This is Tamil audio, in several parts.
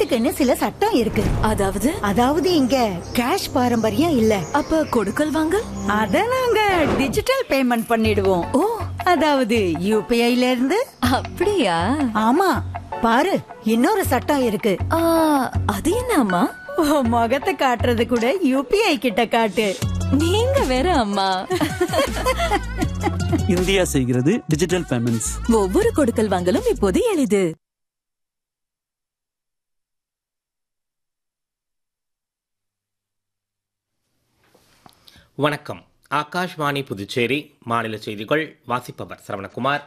வீட்டுக்குன்னு சில சட்டம் இருக்கு அதாவது அதாவது இங்க கேஷ் பாரம்பரியம் இல்ல அப்ப கொடுக்கல் வாங்கல் அத நாங்க டிஜிட்டல் பேமெண்ட் பண்ணிடுவோம் ஓ அதாவது யூபிஐல இருந்து அப்படியா ஆமா பாரு இன்னொரு சட்டம் இருக்கு ஆ, அது என்ன அம்மா உன் முகத்தை காட்டுறது கூட யூபிஐ கிட்ட காட்டு நீங்க வேற அம்மா இந்தியா செய்கிறது டிஜிட்டல் பேமெண்ட்ஸ் ஒவ்வொரு கொடுக்கல் வாங்கலும் இப்போது எளிது வணக்கம் ஆகாஷ்வாணி புதுச்சேரி மாநில செய்திகள் வாசிப்பவர் சரவணகுமார்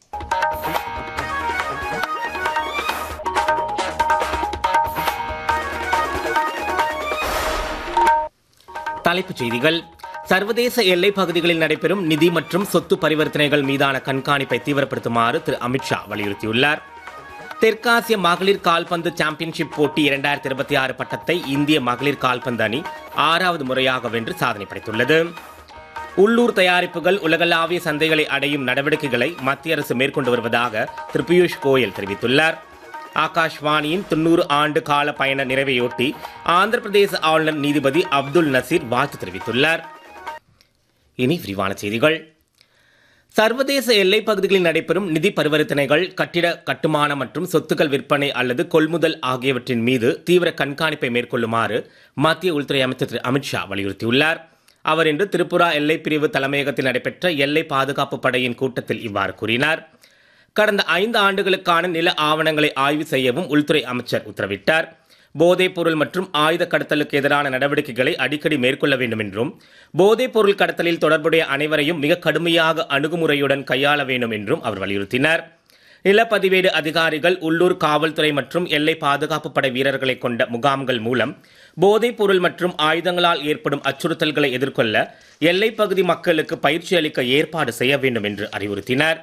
தலைப்புச் செய்திகள் சர்வதேச எல்லைப் பகுதிகளில் நடைபெறும் நிதி மற்றும் சொத்து பரிவர்த்தனைகள் மீதான கண்காணிப்பை தீவிரப்படுத்துமாறு திரு அமித்ஷா வலியுறுத்தியுள்ளார் தெற்காசிய மகளிர் கால்பந்து சாம்பியன்ஷிப் போட்டி இரண்டாயிரத்தி இருபத்தி ஆறு பட்டத்தை இந்திய மகளிர் கால்பந்து அணி ஆறாவது முறையாக வென்று சாதனை படைத்துள்ளது உள்ளூர் தயாரிப்புகள் உலகளாவிய சந்தைகளை அடையும் நடவடிக்கைகளை மத்திய அரசு மேற்கொண்டு வருவதாக திரு பியூஷ் கோயல் தெரிவித்துள்ளார் ஆகாஷ்வாணியின் தொண்ணூறு ஆண்டு கால பயண நிறைவையொட்டி ஆந்திர பிரதேச ஆளுநர் நீதிபதி அப்துல் நசீர் வாழ்த்து தெரிவித்துள்ளார் இனி விரிவான செய்திகள் சர்வதேச எல்லைப் பகுதிகளில் நடைபெறும் நிதி பரிவர்த்தனைகள் கட்டிட கட்டுமான மற்றும் சொத்துக்கள் விற்பனை அல்லது கொள்முதல் ஆகியவற்றின் மீது தீவிர கண்காணிப்பை மேற்கொள்ளுமாறு மத்திய உள்துறை அமைச்சர் திரு அமித்ஷா வலியுறுத்தியுள்ளார் அவர் இன்று திரிபுரா எல்லைப் பிரிவு தலைமையகத்தில் நடைபெற்ற எல்லை பாதுகாப்பு படையின் கூட்டத்தில் இவ்வாறு கூறினார் கடந்த ஐந்து ஆண்டுகளுக்கான நில ஆவணங்களை ஆய்வு செய்யவும் உள்துறை அமைச்சர் உத்தரவிட்டார் போதைப் பொருள் மற்றும் ஆயுத கடத்தலுக்கு எதிரான நடவடிக்கைகளை அடிக்கடி மேற்கொள்ள வேண்டும் என்றும் போதைப் பொருள் கடத்தலில் தொடர்புடைய அனைவரையும் மிக கடுமையாக அணுகுமுறையுடன் கையாள வேண்டும் என்றும் அவர் வலியுறுத்தினார் நிலப்பதிவேடு அதிகாரிகள் உள்ளூர் காவல்துறை மற்றும் எல்லை பாதுகாப்பு படை வீரர்களை கொண்ட முகாம்கள் மூலம் போதைப் பொருள் மற்றும் ஆயுதங்களால் ஏற்படும் அச்சுறுத்தல்களை எதிர்கொள்ள எல்லைப் பகுதி மக்களுக்கு பயிற்சி அளிக்க ஏற்பாடு செய்ய வேண்டும் என்று அறிவுறுத்தினார்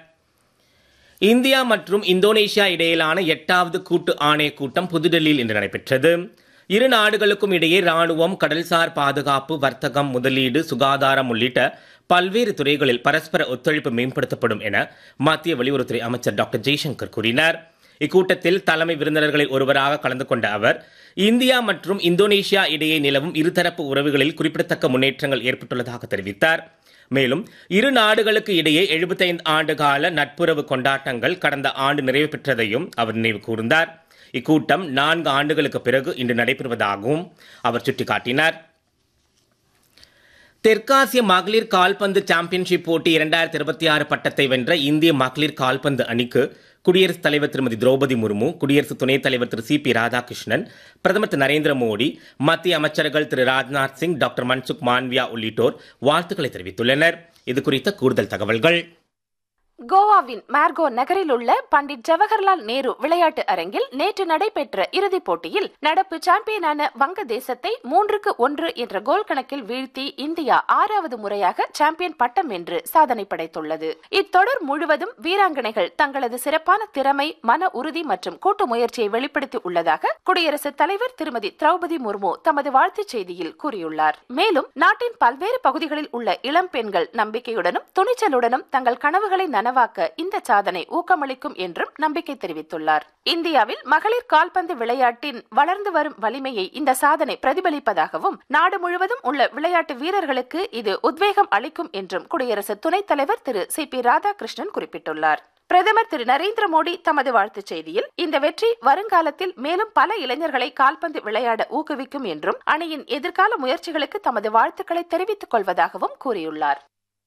இந்தியா மற்றும் இந்தோனேஷியா இடையிலான எட்டாவது கூட்டு ஆணைய கூட்டம் புதுடெல்லியில் இன்று நடைபெற்றது இரு நாடுகளுக்கும் இடையே ராணுவம் கடல்சார் பாதுகாப்பு வர்த்தகம் முதலீடு சுகாதாரம் உள்ளிட்ட பல்வேறு துறைகளில் பரஸ்பர ஒத்துழைப்பு மேம்படுத்தப்படும் என மத்திய வெளியுறவுத்துறை அமைச்சர் டாக்டர் ஜெய்சங்கர் கூறினார் இக்கூட்டத்தில் தலைமை விருந்தினர்களில் ஒருவராக கலந்து கொண்ட அவர் இந்தியா மற்றும் இந்தோனேஷியா இடையே நிலவும் இருதரப்பு உறவுகளில் குறிப்பிடத்தக்க முன்னேற்றங்கள் ஏற்பட்டுள்ளதாக தெரிவித்தார் மேலும் இரு நாடுகளுக்கு இடையே 75 ஆண்டு கால நட்புறவு கொண்டாட்டங்கள் கடந்த ஆண்டு நிறைவு பெற்றதையும் அவர் நினைவு கூர்ந்தார் இக்கூட்டம் நான்கு ஆண்டுகளுக்கு பிறகு இன்று நடைபெறுவதாகவும் அவர் சுட்டிக்காட்டினார் தெற்காசிய மகளிர் கால்பந்து சாம்பியன்ஷிப் போட்டி இரண்டாயிரத்தி இருபத்தி ஆறு பட்டத்தை வென்ற இந்திய மகளிர் கால்பந்து அணிக்கு குடியரசுத் தலைவர் திருமதி திரௌபதி முர்மு குடியரசு துணைத் தலைவர் திரு சி பி ராதாகிருஷ்ணன் பிரதமர் திரு நரேந்திர மோடி மத்திய அமைச்சர்கள் திரு ராஜ்நாத் சிங் டாக்டர் மன்சுக் மாண்வியா உள்ளிட்டோர் வாழ்த்துக்களை தெரிவித்துள்ளனர் இது குறித்த கூடுதல் தகவல்கள் கோவாவின் மார்கோ நகரில் உள்ள பண்டிட் ஜவஹர்லால் நேரு விளையாட்டு அரங்கில் நேற்று நடைபெற்ற இறுதிப் போட்டியில் நடப்பு சாம்பியனான வங்கதேசத்தை மூன்றுக்கு ஒன்று என்ற கோல் கணக்கில் வீழ்த்தி இந்தியா ஆறாவது முறையாக சாம்பியன் பட்டம் வென்று சாதனை படைத்துள்ளது இத்தொடர் முழுவதும் வீராங்கனைகள் தங்களது சிறப்பான திறமை மன உறுதி மற்றும் கூட்டு முயற்சியை வெளிப்படுத்தி உள்ளதாக குடியரசுத் தலைவர் திருமதி திரௌபதி முர்மு தமது வாழ்த்துச் செய்தியில் கூறியுள்ளார் மேலும் நாட்டின் பல்வேறு பகுதிகளில் உள்ள இளம் பெண்கள் நம்பிக்கையுடனும் துணிச்சலுடனும் தங்கள் கனவுகளை நனவாக்க இந்த சாதனை ஊக்கமளிக்கும் என்றும் நம்பிக்கை தெரிவித்துள்ளார் இந்தியாவில் மகளிர் கால்பந்து விளையாட்டின் வளர்ந்து வரும் வலிமையை இந்த சாதனை பிரதிபலிப்பதாகவும் நாடு முழுவதும் உள்ள விளையாட்டு வீரர்களுக்கு இது உத்வேகம் அளிக்கும் என்றும் குடியரசு துணைத் தலைவர் திரு சி பி ராதாகிருஷ்ணன் குறிப்பிட்டுள்ளார் பிரதமர் திரு நரேந்திர மோடி தமது வாழ்த்துச் செய்தியில் இந்த வெற்றி வருங்காலத்தில் மேலும் பல இளைஞர்களை கால்பந்து விளையாட ஊக்குவிக்கும் என்றும் அணியின் எதிர்கால முயற்சிகளுக்கு தமது வாழ்த்துக்களை தெரிவித்துக் கொள்வதாகவும் கூறியுள்ளார்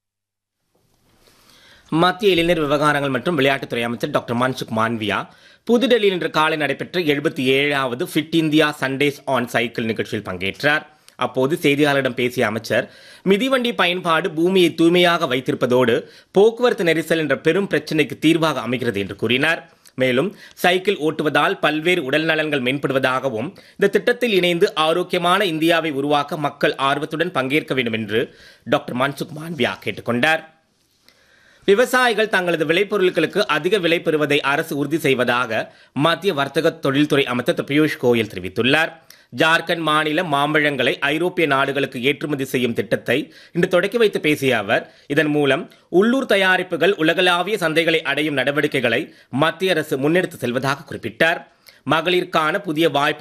மத்திய இளைஞர் விவகாரங்கள் மற்றும் விளையாட்டுத்துறை அமைச்சர் டாக்டர் மன்சுக் மாண்வியா புதுடெல்லியில் இன்று காலை நடைபெற்ற எழுபத்தி ஏழாவது fit India Sundays on cycle நிகழ்ச்சியில் பங்கேற்றார் அப்போது செய்தியாளரிடம் பேசிய அமைச்சர் மிதிவண்டி பயன்பாடு பூமியை தூய்மையாக வைத்திருப்பதோடு போக்குவரத்து நெரிசல் என்ற பெரும் பிரச்சினைக்கு தீர்வாக அமைகிறது என்று கூறினார் மேலும் சைக்கிள் ஓட்டுவதால் பல்வேறு உடல் நலன்கள் மேம்படுவதாகவும் இந்த திட்டத்தில் இணைந்து ஆரோக்கியமான இந்தியாவை உருவாக்க மக்கள் ஆர்வத்துடன் பங்கேற்க வேண்டும் என்று டாக்டர் மன்சுக் மாண்வியா கேட்டுக்கொண்டார் விவசாயிகள் தங்களது விளைபொருட்களுக்கு அதிக விலை பெறுவதை அரசு உறுதி செய்வதாக மத்திய வர்த்தக தொழில்துறை அமைச்சர் திரு பியூஷ் கோயல் தெரிவித்துள்ளார் ஜார்க்கண்ட் மாநில மாம்பழங்களை ஐரோப்பிய நாடுகளுக்கு ஏற்றுமதி செய்யும் திட்டத்தை இன்று தொடக்கி வைத்து பேசிய அவர் இதன் மூலம் உள்ளூர் தயாரிப்புகள் உலகளாவிய சந்தைகளை அடையும் நடவடிக்கைகளை மத்திய அரசு முன்னெடுத்து செல்வதாக குறிப்பிட்டார் மகளிருக்கான புதிய வாய்ப்பு